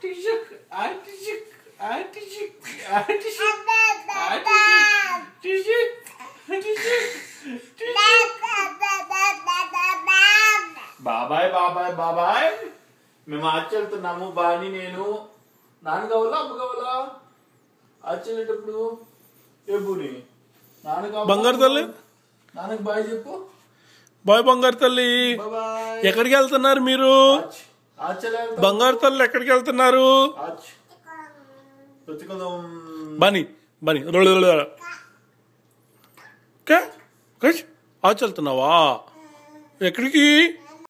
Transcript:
టిషక్ ఆర్టిషక్ ఆర్టిషక్ ఆర్టిషక్ టిషక్ టిషక్ బాబాయ్ బాబాయ్ బాబాయ్ మేము ఆచి వెళ్తున్నాము బాని నేను నాన్న కావాలా అమ్మ కావాలా ఆచి వెళ్ళేటప్పుడు ఏ బూని నాన్న కావాలా? బంగారు తల్లి? నాన్నకి బాయ్ చెప్పు బాయ్ బంగారు తల్లి బాయ్ ఎక్కడికి వెళ్తున్నారు మీరు ఆచి ఆచి ఎలా వెళ్తావు? బంగారు తల్లి ఎక్కడికి వెళ్తున్నారు ఆచి వెతుకుదాం బని బని ఆచి వెళ్తున్నావా ఎక్కడికి